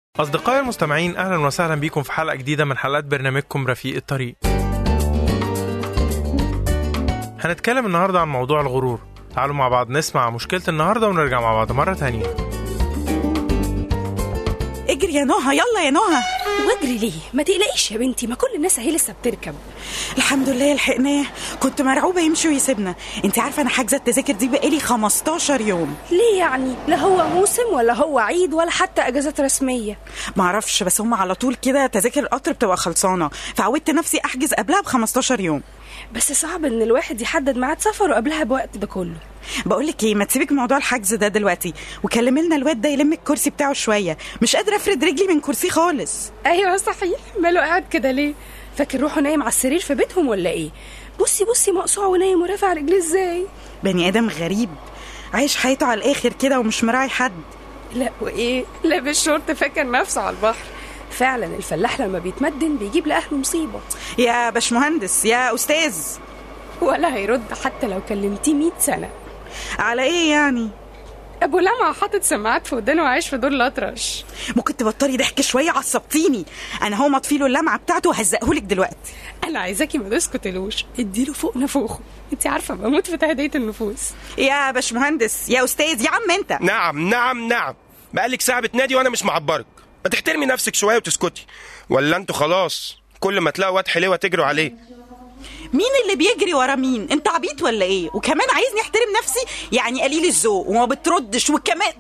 أصدقائي المستمعين أهلا وسهلا بكم في حلقة جديدة من حلقات برنامجكم رفيق الطريق هنتكلم النهاردة عن موضوع الغرور تعالوا مع بعض نسمع مشكلة النهاردة ونرجع مع بعض مرة تانية اجري يا نهى يلا يا نهى واجري ليه ما تقلقيش يا بنتي ما كل الناس اهي لسه بتركب الحمد لله لحقناه كنت مرعوبه يمشي ويسيبنا انت عارفه انا حاجزه التذاكر دي بقالي 15 يوم ليه يعني لا هو موسم ولا هو عيد ولا حتى اجازات رسميه معرفش بس هم على طول كده تذاكر القطر بتبقى خلصانه فعودت نفسي احجز قبلها ب 15 يوم بس صعب ان الواحد يحدد ميعاد سفره قبلها بوقت ده كله بقول لك ايه ما تسيبك من موضوع الحجز ده دلوقتي وكلمي لنا الواد ده يلم الكرسي بتاعه شويه مش قادره افرد رجلي من كرسي خالص ايوه صحيح ماله قاعد كده ليه فاكر روحه نايم على السرير في بيتهم ولا ايه بصي بصي مقصوع ونايم ورافع رجليه ازاي بني ادم غريب عايش حياته على الاخر كده ومش مراعي حد لا وايه لابس شورت فاكر نفسه على البحر فعلا الفلاح لما بيتمدن بيجيب لاهله مصيبه يا باشمهندس يا استاذ ولا هيرد حتى لو كلمتيه 100 سنه على ايه يعني ابو لمعه حاطط سماعات في ودانه وعايش في دور الاطرش ممكن تبطلي ضحك شويه عصبتيني انا هو مطفي له اللمعه بتاعته وهزقهولك دلوقتي انا عايزاكي ما تسكتلوش اديله فوق نفوخه انت عارفه بموت في تهدئه النفوس يا باشمهندس يا استاذ يا عم انت نعم نعم نعم بقالك ساعة بتنادي وأنا مش معبرك ما تحترمي نفسك شوية وتسكتي ولا انتوا خلاص كل ما تلاقوا واد حلوة تجروا عليه مين اللي بيجري ورا مين انت عبيط ولا ايه وكمان عايزني احترم نفسي يعني قليل الذوق وما بتردش وكمان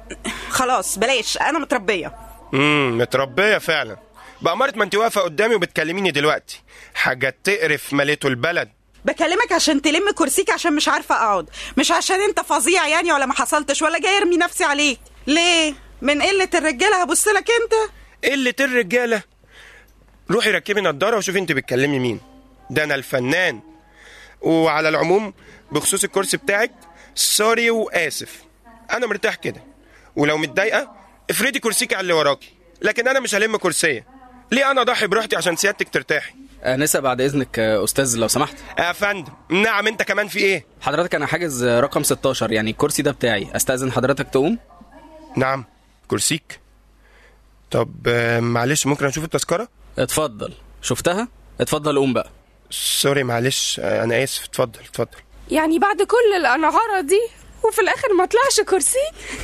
خلاص بلاش انا متربيه امم متربية فعلا بأمارة ما انت واقفة قدامي وبتكلميني دلوقتي حاجة تقرف مليته البلد بكلمك عشان تلم كرسيك عشان مش عارفه اقعد مش عشان انت فظيع يعني ولا ما حصلتش ولا جاي ارمي نفسي عليك ليه من قله الرجاله هبص لك انت قلة الرجالة روحي ركبي نضارة وشوفي انت بتكلمي مين ده انا الفنان وعلى العموم بخصوص الكرسي بتاعك سوري واسف انا مرتاح كده ولو متضايقه افردي كرسيك على اللي وراكي لكن انا مش هلم كرسيه ليه انا اضحي براحتي عشان سيادتك ترتاحي انسه بعد اذنك آه، استاذ لو سمحت يا فندم نعم انت كمان في ايه حضرتك انا حاجز آه، رقم 16 يعني الكرسي ده بتاعي استاذن حضرتك تقوم نعم كرسيك طب آه، معلش ممكن اشوف التذكره اتفضل شفتها اتفضل قوم بقى سوري معلش آه، انا اسف اتفضل اتفضل يعني بعد كل الانهاره دي وفي الاخر ما طلعش كرسي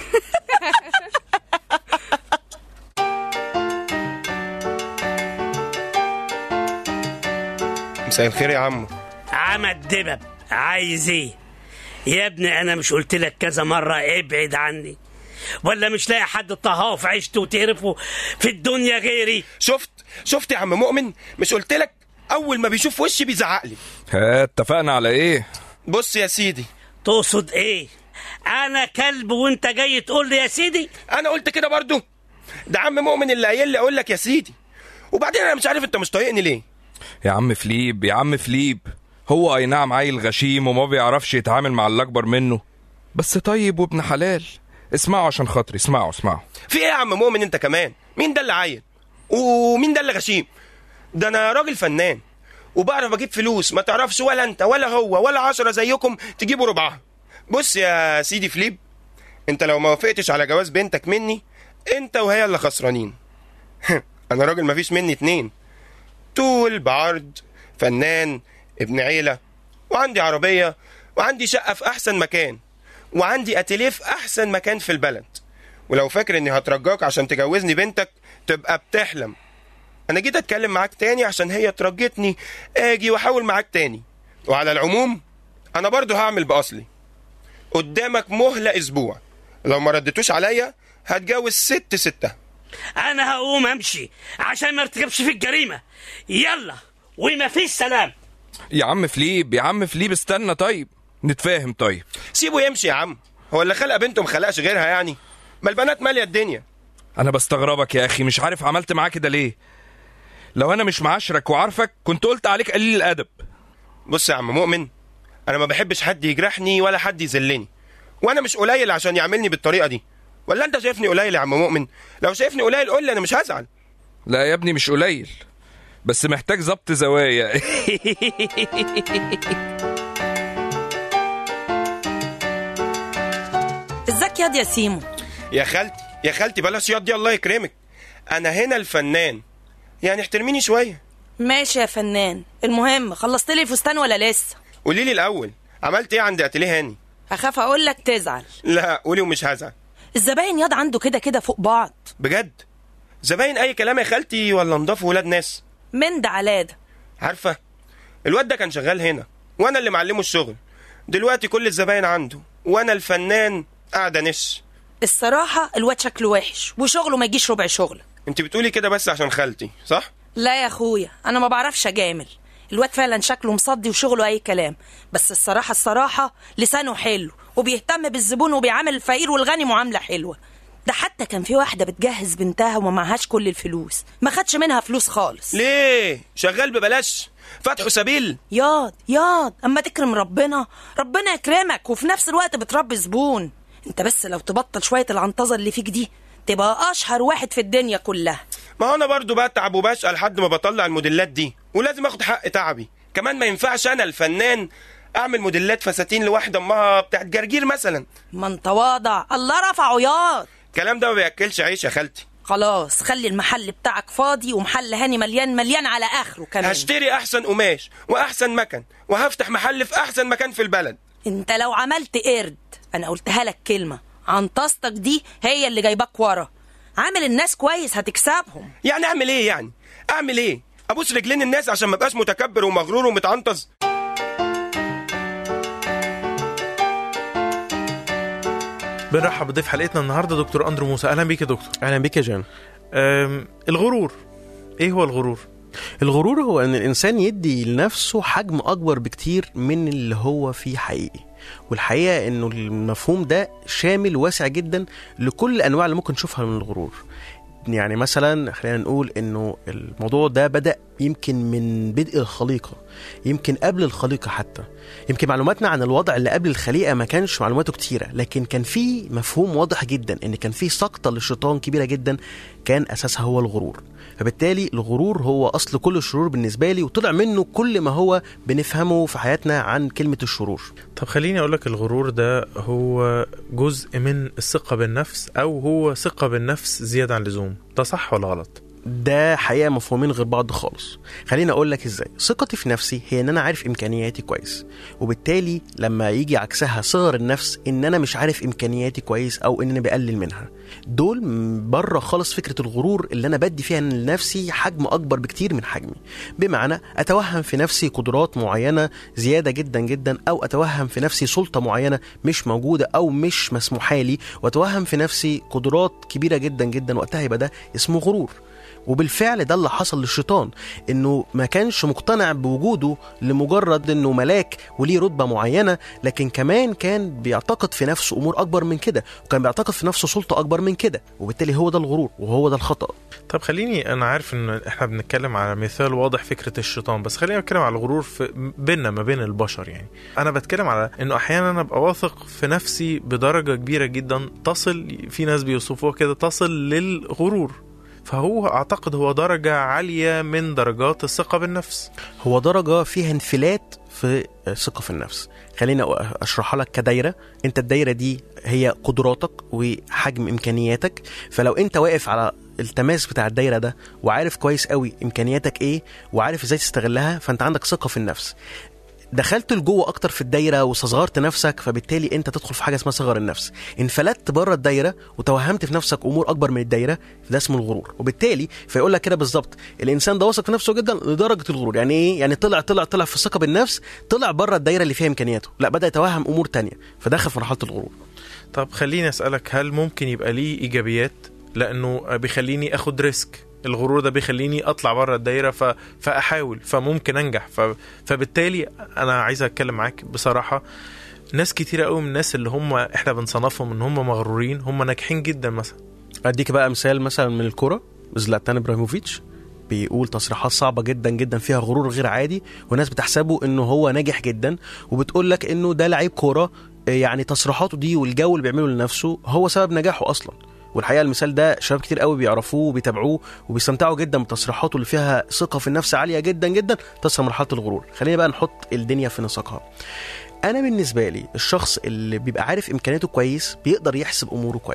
مساء الخير يا عمو عمد دبب عايز ايه يا ابني انا مش قلت لك كذا مره ابعد عني ولا مش لاقي حد طهاه في عيشته وتقرفه في الدنيا غيري شفت شفت يا عم مؤمن مش قلت لك اول ما بيشوف وشي بيزعق لي ها اتفقنا على ايه بص يا سيدي تقصد ايه انا كلب وانت جاي تقول لي يا سيدي انا قلت كده برضو ده عم مؤمن اللي قايل لي اقول لك يا سيدي وبعدين انا مش عارف انت مش طايقني ليه يا عم فليب يا عم فليب هو اي نعم عيل غشيم وما بيعرفش يتعامل مع اللي اكبر منه بس طيب وابن حلال اسمعوا عشان خاطري اسمعوا اسمعوا في ايه يا عم مؤمن انت كمان مين ده اللي عيل ومين ده اللي غشيم ده انا راجل فنان وبعرف اجيب فلوس ما تعرفش ولا انت ولا هو ولا عشرة زيكم تجيبوا ربعها بص يا سيدي فليب انت لو ما وافقتش على جواز بنتك مني انت وهي اللي خسرانين انا راجل ما فيش مني اتنين طول بعرض فنان ابن عيلة وعندي عربية وعندي شقة في أحسن مكان وعندي أتيليه في أحسن مكان في البلد ولو فاكر إني هترجاك عشان تجوزني بنتك تبقى بتحلم أنا جيت أتكلم معاك تاني عشان هي ترجتني أجي وأحاول معاك تاني وعلى العموم أنا برضو هعمل بأصلي قدامك مهلة أسبوع لو ما ردتوش عليا هتجوز ست ستة انا هقوم امشي عشان ما ارتكبش في الجريمه يلا وما فيش سلام يا عم فليب يا عم فليب استنى طيب نتفاهم طيب سيبه يمشي يا عم هو اللي خلق بنته ما خلقش غيرها يعني ما البنات ماليه الدنيا انا بستغربك يا اخي مش عارف عملت معاه كده ليه لو انا مش معاشرك وعارفك كنت قلت عليك قليل الادب بص يا عم مؤمن انا ما بحبش حد يجرحني ولا حد يذلني وانا مش قليل عشان يعملني بالطريقه دي ولا انت شايفني قليل يا عم مؤمن لو شايفني قليل قول لي انا مش هزعل لا يا ابني مش قليل بس محتاج ظبط زوايا ازيك ياض يا سيمو يا خالتي يا خالتي بلاش ياض الله يكرمك انا هنا الفنان يعني احترميني شويه ماشي يا فنان المهم خلصت لي الفستان ولا لسه قولي لي الاول عملت ايه عند اتيليه هاني اخاف اقول لك تزعل لا قولي ومش هزعل الزباين ياض عنده كده كده فوق بعض بجد زباين اي كلام يا خالتي ولا نضاف ولاد ناس من ده على ده عارفه الواد ده كان شغال هنا وانا اللي معلمه الشغل دلوقتي كل الزباين عنده وانا الفنان قاعده نش الصراحة الواد شكله وحش وشغله ما يجيش ربع شغله انت بتقولي كده بس عشان خالتي صح لا يا اخويا انا ما بعرفش اجامل الواد فعلا شكله مصدي وشغله اي كلام بس الصراحة الصراحة لسانه حلو وبيهتم بالزبون وبيعامل الفقير والغني معاملة حلوة ده حتى كان في واحدة بتجهز بنتها وما معهاش كل الفلوس ما خدش منها فلوس خالص ليه شغال ببلاش فتحوا سبيل ياض ياض اما تكرم ربنا ربنا يكرمك وفي نفس الوقت بتربي زبون انت بس لو تبطل شوية العنطزة اللي فيك دي تبقى اشهر واحد في الدنيا كلها ما هو انا برضو بتعب وبشقى لحد ما بطلع الموديلات دي ولازم اخد حق تعبي كمان ما ينفعش انا الفنان اعمل موديلات فساتين لواحده امها بتاعت جرجير مثلا من تواضع الله رفعه ياض الكلام ده ما بياكلش عيش يا خالتي خلاص خلي المحل بتاعك فاضي ومحل هاني مليان مليان على اخره كمان هشتري احسن قماش واحسن مكن وهفتح محل في احسن مكان في البلد انت لو عملت قرد انا قلتها لك كلمة عنطستك دي هي اللي جايباك ورا عامل الناس كويس هتكسبهم يعني اعمل ايه يعني اعمل ايه ابوس رجلين الناس عشان ما ابقاش متكبر ومغرور ومتعنطز بنرحب بضيف حلقتنا النهارده دكتور اندرو موسى اهلا بيك يا دكتور اهلا بك يا جان أم، الغرور ايه هو الغرور الغرور هو ان الانسان يدي لنفسه حجم اكبر بكتير من اللي هو فيه حقيقي والحقيقه انه المفهوم ده شامل واسع جدا لكل الانواع اللي ممكن نشوفها من الغرور يعني مثلا خلينا نقول انه الموضوع ده بدا يمكن من بدء الخليقه يمكن قبل الخليقه حتى يمكن معلوماتنا عن الوضع اللي قبل الخليقه ما كانش معلوماته كتيره لكن كان في مفهوم واضح جدا ان كان في سقطه للشيطان كبيره جدا كان اساسها هو الغرور فبالتالي الغرور هو اصل كل الشرور بالنسبه لي وطلع منه كل ما هو بنفهمه في حياتنا عن كلمه الشرور طب خليني اقول لك الغرور ده هو جزء من الثقه بالنفس او هو ثقه بالنفس زياده عن اللزوم ده صح ولا غلط ده حقيقه مفهومين غير بعض خالص خليني اقول لك ازاي ثقتي في نفسي هي ان انا عارف امكانياتي كويس وبالتالي لما يجي عكسها صغر النفس ان انا مش عارف امكانياتي كويس او ان انا بقلل منها دول م- بره خالص فكره الغرور اللي انا بدي فيها لنفسي حجم اكبر بكتير من حجمي بمعنى اتوهم في نفسي قدرات معينه زياده جدا جدا او اتوهم في نفسي سلطه معينه مش موجوده او مش مسموحه لي واتوهم في نفسي قدرات كبيره جدا جدا وقتها يبقى ده اسمه غرور وبالفعل ده اللي حصل للشيطان انه ما كانش مقتنع بوجوده لمجرد انه ملاك وليه رتبه معينه لكن كمان كان بيعتقد في نفسه امور اكبر من كده وكان بيعتقد في نفسه سلطه اكبر من كده وبالتالي هو ده الغرور وهو ده الخطا طب خليني انا عارف ان احنا بنتكلم على مثال واضح فكره الشيطان بس خلينا نتكلم على الغرور في بيننا ما بين البشر يعني انا بتكلم على انه احيانا انا ابقى واثق في نفسي بدرجه كبيره جدا تصل في ناس بيوصفوها كده تصل للغرور فهو اعتقد هو درجه عاليه من درجات الثقه بالنفس هو درجه فيها انفلات في الثقه في النفس خليني اشرحها لك كدايره انت الدايره دي هي قدراتك وحجم امكانياتك فلو انت واقف على التماس بتاع الدايره ده وعارف كويس قوي امكانياتك ايه وعارف ازاي تستغلها فانت عندك ثقه في النفس دخلت لجوه اكتر في الدايره واستصغرت نفسك فبالتالي انت تدخل في حاجه اسمها صغر النفس انفلتت بره الدايره وتوهمت في نفسك امور اكبر من الدايره ده اسمه الغرور وبالتالي فيقول لك كده بالظبط الانسان ده واثق في نفسه جدا لدرجه الغرور يعني ايه يعني طلع طلع طلع في الثقه بالنفس طلع بره الدايره اللي فيها امكانياته لا بدا يتوهم امور تانية فدخل في مرحله الغرور طب خليني اسالك هل ممكن يبقى ليه ايجابيات لانه بيخليني اخد ريسك الغرور ده بيخليني اطلع بره الدايره ف... فاحاول فممكن انجح ف... فبالتالي انا عايز اتكلم معاك بصراحه ناس كتيره قوي من الناس اللي هم احنا بنصنفهم ان هم مغرورين هم ناجحين جدا مثلا اديك بقى مثال مثلا من الكوره زلاتان ابراهيموفيتش بيقول تصريحات صعبه جدا جدا فيها غرور غير عادي وناس بتحسبه انه هو ناجح جدا وبتقول لك انه ده لعيب كوره يعني تصريحاته دي والجو اللي بيعمله لنفسه هو سبب نجاحه اصلا والحقيقه المثال ده شباب كتير قوي بيعرفوه وبيتابعوه وبيستمتعوا جدا بتصريحاته اللي فيها ثقه في النفس عاليه جدا جدا تصل مرحله الغرور خلينا بقى نحط الدنيا في نسقها انا بالنسبه لي الشخص اللي بيبقى عارف امكانياته كويس بيقدر يحسب اموره كويس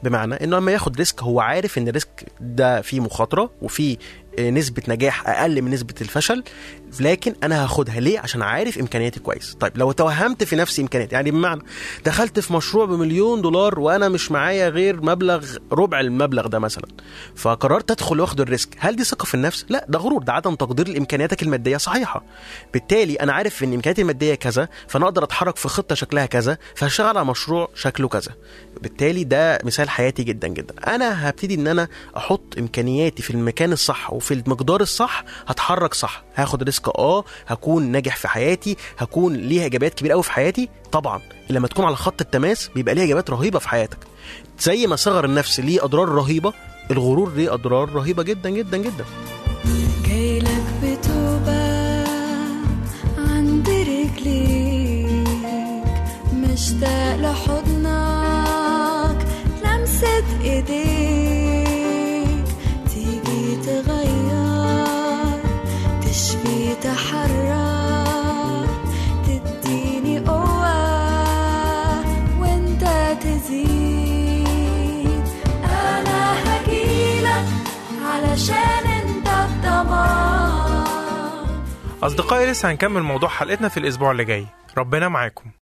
بمعنى انه لما ياخد ريسك هو عارف ان الريسك ده فيه مخاطره وفيه آه، نسبة نجاح أقل من نسبة الفشل لكن أنا هاخدها ليه؟ عشان عارف إمكانياتي كويس. طيب لو توهمت في نفسي إمكانياتي يعني بمعنى دخلت في مشروع بمليون دولار وأنا مش معايا غير مبلغ ربع المبلغ ده مثلا فقررت أدخل وآخد الريسك، هل دي ثقة في النفس؟ لا ده غرور ده عدم تقدير لإمكانياتك المادية صحيحة. بالتالي أنا عارف إن إمكانياتي المادية كذا فأنا أقدر أتحرك في خطة شكلها كذا فهشتغل على مشروع شكله كذا. بالتالي ده مثال حياتي جدا جدا انا هبتدي ان انا احط امكانياتي في المكان الصح وفي المقدار الصح هتحرك صح هاخد ريسك اه هكون ناجح في حياتي هكون ليها ايجابيات كبيره قوي في حياتي طبعا لما تكون على خط التماس بيبقى ليها ايجابيات رهيبه في حياتك زي ما صغر النفس ليه اضرار رهيبه الغرور ليه اضرار رهيبه جدا جدا جدا جايلك بتوبة عند رجليك مشتاق لحضنك لمسة ايديك تيجي تغير تشفي تحرك تديني قوة وانت تزيد انا هجيلك علشان انت الضمان أصدقائي لسه هنكمل موضوع حلقتنا في الأسبوع اللي جاي ربنا معاكم